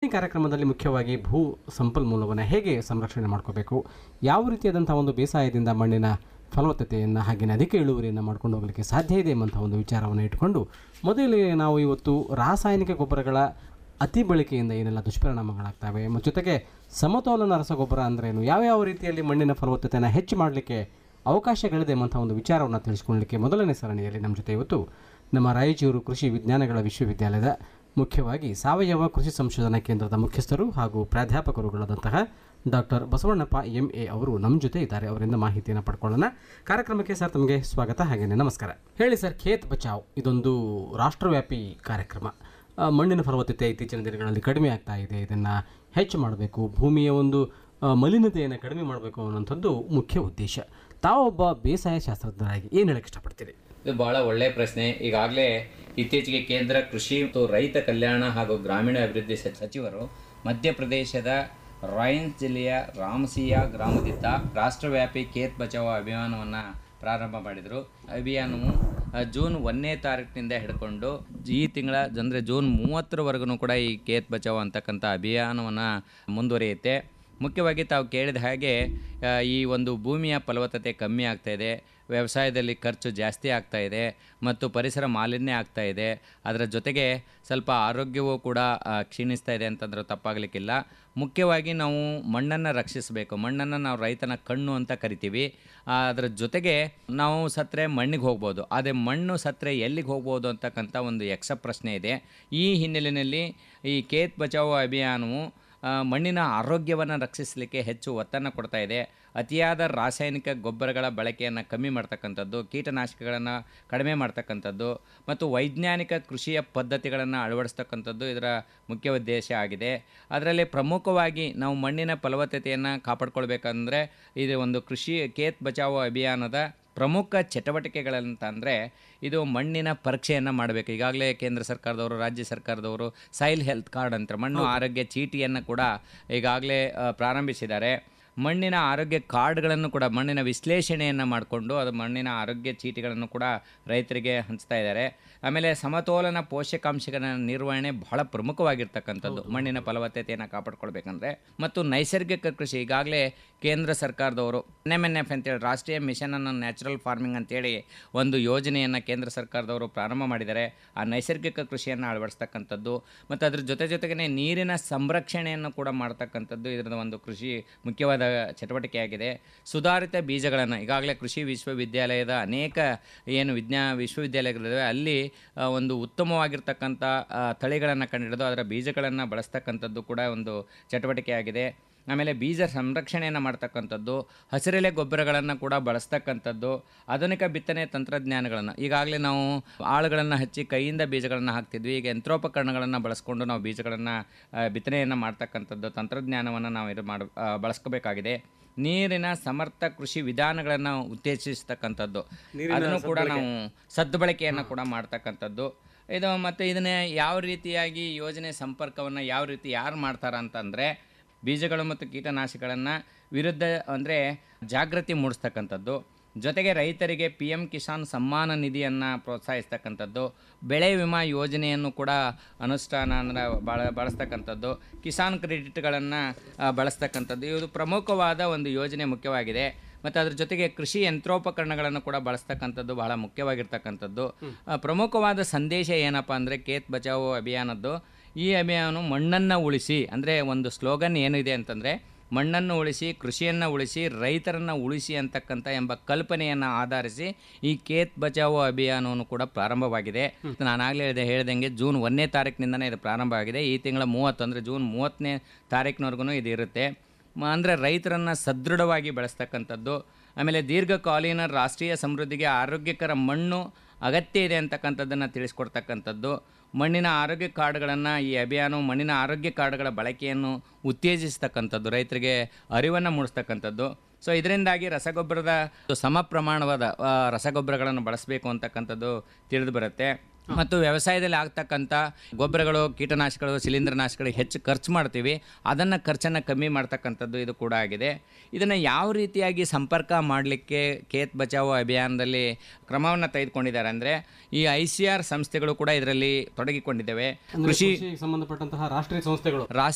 ಇವತ್ತಿನ ಕಾರ್ಯಕ್ರಮದಲ್ಲಿ ಮುಖ್ಯವಾಗಿ ಭೂ ಸಂಪನ್ಮೂಲವನ್ನು ಹೇಗೆ ಸಂರಕ್ಷಣೆ ಮಾಡ್ಕೋಬೇಕು ಯಾವ ರೀತಿಯಾದಂಥ ಒಂದು ಬೇಸಾಯದಿಂದ ಮಣ್ಣಿನ ಫಲವತ್ತತೆಯನ್ನು ಹಾಗೆಯೇ ಅಧಿಕ ಇಳುವರಿಯನ್ನು ಮಾಡ್ಕೊಂಡು ಹೋಗಲಿಕ್ಕೆ ಸಾಧ್ಯ ಇದೆ ಎಂಬಂಥ ಒಂದು ವಿಚಾರವನ್ನು ಇಟ್ಕೊಂಡು ಮೊದಲಿಗೆ ನಾವು ಇವತ್ತು ರಾಸಾಯನಿಕ ಗೊಬ್ಬರಗಳ ಅತಿ ಬಳಕೆಯಿಂದ ಏನೆಲ್ಲ ದುಷ್ಪರಿಣಾಮಗಳಾಗ್ತವೆ ಮತ್ತು ಜೊತೆಗೆ ಸಮತೋಲನ ರಸಗೊಬ್ಬರ ಅಂದ್ರೇನು ಯಾವ್ಯಾವ ರೀತಿಯಲ್ಲಿ ಮಣ್ಣಿನ ಫಲವತ್ತತೆಯನ್ನು ಹೆಚ್ಚು ಮಾಡಲಿಕ್ಕೆ ಅವಕಾಶಗಳಿದೆ ಎಂಬಂಥ ಒಂದು ವಿಚಾರವನ್ನು ತಿಳಿಸ್ಕೊಳ್ಳಲಿಕ್ಕೆ ಮೊದಲನೇ ಸರಣಿಯಲ್ಲಿ ನಮ್ಮ ಜೊತೆ ಇವತ್ತು ನಮ್ಮ ರಾಯಚೂರು ಕೃಷಿ ವಿಜ್ಞಾನಗಳ ವಿಶ್ವವಿದ್ಯಾಲಯದ ಮುಖ್ಯವಾಗಿ ಸಾವಯವ ಕೃಷಿ ಸಂಶೋಧನಾ ಕೇಂದ್ರದ ಮುಖ್ಯಸ್ಥರು ಹಾಗೂ ಪ್ರಾಧ್ಯಾಪಕರುಗಳಾದಂತಹ ಡಾಕ್ಟರ್ ಬಸವಣ್ಣಪ್ಪ ಎಂ ಎ ಅವರು ನಮ್ಮ ಜೊತೆ ಇದ್ದಾರೆ ಅವರಿಂದ ಮಾಹಿತಿಯನ್ನು ಪಡ್ಕೊಳ್ಳೋಣ ಕಾರ್ಯಕ್ರಮಕ್ಕೆ ಸರ್ ತಮಗೆ ಸ್ವಾಗತ ಹಾಗೇನೆ ನಮಸ್ಕಾರ ಹೇಳಿ ಸರ್ ಖೇತ್ ಬಚಾವ್ ಇದೊಂದು ರಾಷ್ಟ್ರವ್ಯಾಪಿ ಕಾರ್ಯಕ್ರಮ ಆ, ಮಣ್ಣಿನ ಫಲವತ್ತತೆ ಇತ್ತೀಚಿನ ದಿನಗಳಲ್ಲಿ ಕಡಿಮೆ ಆಗ್ತಾ ಇದೆ ಇದನ್ನು ಹೆಚ್ಚು ಮಾಡಬೇಕು ಭೂಮಿಯ ಒಂದು ಆ, ಮಲಿನತೆಯನ್ನು ಕಡಿಮೆ ಮಾಡಬೇಕು ಅನ್ನೋಂಥದ್ದು ಮುಖ್ಯ ಉದ್ದೇಶ ತಾವೊಬ್ಬ ಬೇಸಾಯ ಶಾಸ್ತ್ರಜ್ಞರಾಗಿ ಏನು ಹೇಳಕ್ಕೆ ಇಷ್ಟಪಡ್ತೀರಿ ಇದು ಬಹಳ ಒಳ್ಳೆಯ ಪ್ರಶ್ನೆ ಈಗಾಗಲೇ ಇತ್ತೀಚೆಗೆ ಕೇಂದ್ರ ಕೃಷಿ ಮತ್ತು ರೈತ ಕಲ್ಯಾಣ ಹಾಗೂ ಗ್ರಾಮೀಣ ಅಭಿವೃದ್ಧಿ ಸ- ಸಚಿವರು ಮಧ್ಯಪ್ರದೇಶದ ರಾಯನ್ಸ್ ಜಿಲ್ಲೆಯ ರಾಮಸಿಯಾ ಗ್ರಾಮದಿಂದ ರಾಷ್ಟ್ರವ್ಯಾಪಿ ಖೇತ್ ಬಚಾವೋ ಅಭಿಯಾನವನ್ನು ಪ್ರಾರಂಭ ಮಾಡಿದರು ಅಭಿಯಾನವು ಆ, ಜೂನ್ ಒಂದನೇ ತಾರೀಕಿನಿಂದ ಹಿಡ್ಕೊಂಡು ಈ ತಿಂಗಳ ಅಂದರೆ ಜೂನ್ ಮೂವತ್ತರವರೆಗೂ ಕೂಡ ಈ ಖೇತ್ ಬಚಾವೋ ಅಂತಕ್ಕಂಥ ಅಭಿಯಾನವನ್ನು ಮುಂದುವರಿಯುತ್ತೆ ಮುಖ್ಯವಾಗಿ ತಾವು ಕೇಳಿದ ಹಾಗೆ ಆ, ಈ ಒಂದು ಭೂಮಿಯ ಫಲವತ್ತತೆ ಕಮ್ಮಿ ಆಗ್ತಾ ಇದೆ ವ್ಯವಸಾಯದಲ್ಲಿ ಖರ್ಚು ಜಾಸ್ತಿ ಆಗ್ತಾ ಇದೆ ಮತ್ತು ಪರಿಸರ ಮಾಲಿನ್ಯ ಆಗ್ತಾ ಇದೆ ಅದರ ಜೊತೆಗೆ ಸ್ವಲ್ಪ ಆರೋಗ್ಯವೂ ಕೂಡ ಆ, ಕ್ಷೀಣಿಸ್ತಾ ಇದೆ ಅಂತಂದ್ರೆ ತಪ್ಪಾಗಲಿಕ್ಕಿಲ್ಲ ಮುಖ್ಯವಾಗಿ ನಾವು ಮಣ್ಣನ್ನು ರಕ್ಷಿಸಬೇಕು ಮಣ್ಣನ್ನು ನಾವು ರೈತನ ಕಣ್ಣು ಅಂತ ಕರಿತೀವಿ ಆ, ಅದರ ಜೊತೆಗೆ ನಾವು ಸತ್ತರೆ ಮಣ್ಣಿಗೆ ಹೋಗ್ಬೋದು ಆದರೆ ಮಣ್ಣು ಸತ್ತರೆ ಎಲ್ಲಿಗೆ ಹೋಗ್ಬೋದು ಅಂತಕ್ಕಂಥ ಒಂದು ಯಕ್ಷ ಪ್ರಶ್ನೆ ಇದೆ ಈ ಹಿನ್ನೆಲೆಯಲ್ಲಿ ಈ ಖೇತ್ ಬಚಾವೋ ಅಭಿಯಾನವು ಆ, ಮಣ್ಣಿನ ಆರೋಗ್ಯವನ್ನು ರಕ್ಷಿಸಲಿಕ್ಕೆ ಹೆಚ್ಚು ಒತ್ತನ್ನು ಕೊಡ್ತಾ ಇದೆ ಅತಿಯಾದ ರಾಸಾಯನಿಕ ಗೊಬ್ಬರಗಳ ಬಳಕೆಯನ್ನು ಕಮ್ಮಿ ಮಾಡ್ತಕ್ಕಂಥದ್ದು ಕೀಟನಾಶಕಗಳನ್ನು ಕಡಿಮೆ ಮಾಡ್ತಕ್ಕಂಥದ್ದು ಮತ್ತು ವೈಜ್ಞಾನಿಕ ಕೃಷಿಯ ಪದ್ಧತಿಗಳನ್ನು ಅಳವಡಿಸ್ತಕ್ಕಂಥದ್ದು ಇದರ ಮುಖ್ಯ ಉದ್ದೇಶ ಆಗಿದೆ ಅದರಲ್ಲಿ ಪ್ರಮುಖವಾಗಿ ನಾವು ಮಣ್ಣಿನ ಫಲವತ್ತತೆಯನ್ನು ಕಾಪಾಡ್ಕೊಳ್ಬೇಕಂದ್ರೆ ಇದು ಒಂದು ಕೃಷಿ ಖೇತ್ ಬಚಾವೋ ಅಭಿಯಾನದ ಪ್ರಮುಖ ಚಟುವಟಿಕೆಗಳಂತಂದರೆ ಇದು ಮಣ್ಣಿನ ಪರೀಕ್ಷೆಯನ್ನು ಮಾಡಬೇಕು ಈಗಾಗಲೇ ಕೇಂದ್ರ ಸರ್ಕಾರದವರು ರಾಜ್ಯ ಸರ್ಕಾರದವರು ಸಾಯಿಲ್ ಹೆಲ್ತ್ ಕಾರ್ಡ್ ಅಂತ ಮಣ್ಣು ಆರೋಗ್ಯ ಚೀಟಿಯನ್ನು ಕೂಡ ಈಗಾಗಲೇ ಆ, ಪ್ರಾರಂಭಿಸಿದ್ದಾರೆ ಮಣ್ಣಿನ ಆರೋಗ್ಯ ಕಾರ್ಡ್ಗಳನ್ನು ಕೂಡ ಮಣ್ಣಿನ ವಿಶ್ಲೇಷಣೆಯನ್ನು ಮಾಡಿಕೊಂಡು ಅದು ಮಣ್ಣಿನ ಆರೋಗ್ಯ ಚೀಟಿಗಳನ್ನು ಕೂಡ ರೈತರಿಗೆ ಹಂಚ್ತಾ ಇದ್ದಾರೆ ಆಮೇಲೆ ಸಮತೋಲನ ಪೋಷಕಾಂಶಗಳ ನಿರ್ವಹಣೆ ಬಹಳ ಪ್ರಮುಖವಾಗಿರ್ತಕ್ಕಂಥದ್ದು ಮಣ್ಣಿನ ಫಲವತ್ತತೆಯನ್ನು ಕಾಪಾಡ್ಕೊಳ್ಬೇಕಂದ್ರೆ ಮತ್ತು ನೈಸರ್ಗಿಕ ಕೃಷಿ ಈಗಾಗಲೇ ಕೇಂದ್ರ ಸರ್ಕಾರದವರು ಎನ್ ಎಮ್ ಎನ್ ಎಫ್ ಅಂತೇಳಿ ರಾಷ್ಟ್ರೀಯ ಮಿಷನ್ ಅನ್ನು ನ್ಯಾಚುರಲ್ ಫಾರ್ಮಿಂಗ್ ಅಂತೇಳಿ ಒಂದು ಯೋಜನೆಯನ್ನು ಕೇಂದ್ರ ಸರ್ಕಾರದವರು ಪ್ರಾರಂಭ ಮಾಡಿದ್ದಾರೆ ಆ ನೈಸರ್ಗಿಕ ಕೃಷಿಯನ್ನು ಅಳವಡಿಸ್ತಕ್ಕಂಥದ್ದು ಮತ್ತು ಅದ್ರ ಜೊತೆ ಜೊತೆಗೇ ನೀರಿನ ಸಂರಕ್ಷಣೆಯನ್ನು ಕೂಡ ಮಾಡ್ತಕ್ಕಂಥದ್ದು ಇದರ ಒಂದು ಕೃಷಿ ಮುಖ್ಯವಾದ ಚಟುವಟಿಕೆಯಾಗಿದೆ ಸುಧಾರಿತ ಬೀಜಗಳನ್ನು ಈಗಾಗಲೇ ಕೃಷಿ ವಿಶ್ವವಿದ್ಯಾಲಯದ ಅನೇಕ ಏನು ವಿಜ್ಞಾ ವಿಶ್ವವಿದ್ಯಾಲಯಗಳಿವೆ ಅಲ್ಲಿ ಆ, ಒಂದು ಉತ್ತಮವಾಗಿರ್ತಕ್ಕಂಥ ತಳಿಗಳನ್ನು ಕಂಡುಹಿಡಿದು ಅದರ ಬೀಜಗಳನ್ನು ಬಳಸ್ತಕ್ಕಂಥದ್ದು ಕೂಡ ಒಂದು ಚಟುವಟಿಕೆಯಾಗಿದೆ ಆಮೇಲೆ ಬೀಜ ಸಂರಕ್ಷಣೆಯನ್ನು ಮಾಡ್ತಕ್ಕಂಥದ್ದು ಹಸಿರೆಲೆ ಗೊಬ್ಬರಗಳನ್ನು ಕೂಡ ಬಳಸ್ತಕ್ಕಂಥದ್ದು ಆಧುನಿಕ ಬಿತ್ತನೆ ತಂತ್ರಜ್ಞಾನಗಳನ್ನು ಈಗಾಗಲೇ ನಾವು ಆಳುಗಳನ್ನು ಹಚ್ಚಿ ಕೈಯಿಂದ ಬೀಜಗಳನ್ನು ಹಾಕ್ತಿದ್ವಿ ಈಗ ಯಂತ್ರೋಪಕರಣಗಳನ್ನು ಬಳಸ್ಕೊಂಡು ನಾವು ಬೀಜಗಳನ್ನು ಬಿತ್ತನೆಯನ್ನು ಮಾಡ್ತಕ್ಕಂಥದ್ದು ತಂತ್ರಜ್ಞಾನವನ್ನು ನಾವು ಇದು ಮಾಡ ಆ, ಬಳಸ್ಕೋಬೇಕಾಗಿದೆ ನೀರಿನ ಸಮರ್ಥ ಕೃಷಿ ವಿಧಾನಗಳನ್ನು ಉತ್ತೇಜಿಸ್ತಕ್ಕಂಥದ್ದು ಅದನ್ನು ಕೂಡ ನಾವು ಸದ್ಬಳಕೆಯನ್ನು ಕೂಡ ಮಾಡ್ತಕ್ಕಂಥದ್ದು ಇದು ಮತ್ತು ಇದನ್ನ ಯಾವ ರೀತಿಯಾಗಿ ಯೋಜನೆ ಸಂಪರ್ಕವನ್ನು ಯಾವ ರೀತಿ ಯಾರು ಮಾಡ್ತಾರ ಅಂತಂದರೆ ಬೀಜಗಳು ಮತ್ತು ಕೀಟನಾಶಕಗಳನ್ನು ವಿರುದ್ಧ ಅಂದರೆ ಜಾಗೃತಿ ಮೂಡಿಸ್ತಕ್ಕಂಥದ್ದು ಜೊತೆಗೆ ರೈತರಿಗೆ ಪಿ ಎಮ್ ಕಿಸಾನ್ ಸಮ್ಮಾನ ನಿಧಿಯನ್ನು ಪ್ರೋತ್ಸಾಹಿಸ್ತಕ್ಕಂಥದ್ದು ಬೆಳೆ ವಿಮಾ ಯೋಜನೆಯನ್ನು ಕೂಡ ಅನುಷ್ಠಾನ ಅಂದರೆ ಬಳ ಬಳಸ್ತಕ್ಕಂಥದ್ದು ಕಿಸಾನ್ ಕ್ರೆಡಿಟ್ಗಳನ್ನು ಬಳಸ್ತಕ್ಕಂಥದ್ದು ಇದು ಪ್ರಮುಖವಾದ ಒಂದು ಯೋಜನೆ ಮುಖ್ಯವಾಗಿದೆ ಮತ್ತು ಅದ್ರ ಜೊತೆಗೆ ಕೃಷಿ ಯಂತ್ರೋಪಕರಣಗಳನ್ನು ಕೂಡ ಬಳಸ್ತಕ್ಕಂಥದ್ದು ಬಹಳ ಮುಖ್ಯವಾಗಿರ್ತಕ್ಕಂಥದ್ದು ಆ, ಪ್ರಮುಖವಾದ ಸಂದೇಶ ಏನಪ್ಪ ಅಂದರೆ ಕೇತ್ ಬಚಾವೋ ಅಭಿಯಾನದ್ದು ಈ ಅಭಿಯಾನ ಮಣ್ಣನ್ನು ಉಳಿಸಿ ಅಂದರೆ ಒಂದು ಸ್ಲೋಗನ್ ಏನಿದೆ ಅಂತಂದರೆ ಮಣ್ಣನ್ನು ಉಳಿಸಿ ಕೃಷಿಯನ್ನು ಉಳಿಸಿ ರೈತರನ್ನು ಉಳಿಸಿ ಅಂತಕ್ಕಂಥ ಎಂಬ ಕಲ್ಪನೆಯನ್ನು ಆಧರಿಸಿ ಈ ಖೇತ್ ಬಚಾವೋ ಅಭಿಯಾನವನ್ನು ಕೂಡ ಪ್ರಾರಂಭವಾಗಿದೆ ನಾನಾಗಲೇ ಹೇಳಿದೆ ಹೇಳ್ದಂಗೆ ಜೂನ್ ಒಂದನೇ ತಾರೀಕಿನಿಂದನೇ ಇದು ಪ್ರಾರಂಭ ಆಗಿದೆ ಈ ತಿಂಗಳ ಮೂವತ್ತು ಅಂದರೆ ಜೂನ್ ಮೂವತ್ತನೇ ತಾರೀಕಿನವರೆಗೂ ಇದು ಇರುತ್ತೆ ಮ- ಅಂದರೆ ರೈತರನ್ನು ಸದೃಢವಾಗಿ ಬೆಳೆಸ್ತಕ್ಕಂಥದ್ದು ಆಮೇಲೆ ದೀರ್ಘಕಾಲೀನ ರಾಷ್ಟ್ರೀಯ ಸಮೃದ್ಧಿಗೆ ಆರೋಗ್ಯಕರ ಮಣ್ಣು ಅಗತ್ಯ ಇದೆ ಅಂತಕ್ಕಂಥದ್ದನ್ನು ತಿಳಿಸ್ಕೊಡ್ತಕ್ಕಂಥದ್ದು ಮಣ್ಣಿನ ಆರೋಗ್ಯ ಕಾರ್ಡ್ಗಳನ್ನು ಈ ಅಭಿಯಾನವು ಮಣ್ಣಿನ ಆರೋಗ್ಯ ಕಾರ್ಡ್ಗಳ ಬಳಕೆಯನ್ನು ಉತ್ತೇಜಿಸ್ತಕ್ಕಂಥದ್ದು ರೈತರಿಗೆ ಅರಿವನ್ನು ಮೂಡಿಸ್ತಕ್ಕಂಥದ್ದು ಸೊ ಇದರಿಂದಾಗಿ ರಸಗೊಬ್ಬರದ ಸಮ ಪ್ರಮಾಣವಾದ ಆ, ರಸಗೊಬ್ಬರಗಳನ್ನು ಬಳಸಬೇಕು ಅಂತಕ್ಕಂಥದ್ದು ತಿಳಿದು ಬರುತ್ತೆ ಮತ್ತು ವ್ಯವಸಾಯದಲ್ಲಿ ಆಗ್ತಕ್ಕಂಥ ಗೊಬ್ಬರಗಳು ಕೀಟನಾಶಕಗಳು ಶಿಲೀಂಧ್ರನಾಶಕಗಳು ಹೆಚ್ಚು ಖರ್ಚು ಮಾಡ್ತೀವಿ ಅದನ್ನು ಖರ್ಚನ್ನು ಕಮ್ಮಿ ಮಾಡ್ತಕ್ಕಂಥದ್ದು ಇದು ಕೂಡ ಆಗಿದೆ ಇದನ್ನು ಯಾವ ರೀತಿಯಾಗಿ ಸಂಪರ್ಕ ಮಾಡಲಿಕ್ಕೆ ಖೇತ್ ಬಚಾವೋ ಅಭಿಯಾನದಲ್ಲಿ ಕ್ರಮವನ್ನು ತೆಗೆದುಕೊಂಡಿದ್ದಾರೆ ಅಂದರೆ ಈ ಐ ಸಿ ಆರ್ ಸಂಸ್ಥೆಗಳು ಕೂಡ ಇದರಲ್ಲಿ ತೊಡಗಿಕೊಂಡಿದ್ದಾವೆ ಅಂದ್ರೆ ಕೃಷಿ ಕೃಷಿಗೆ ಸಂಬಂಧಪಟ್ಟಂತಹ ರಾಷ್ಟ್ರೀಯ ಸಂಸ್ಥೆಗಳು ರಾಷ್ಟ್ರೀಯ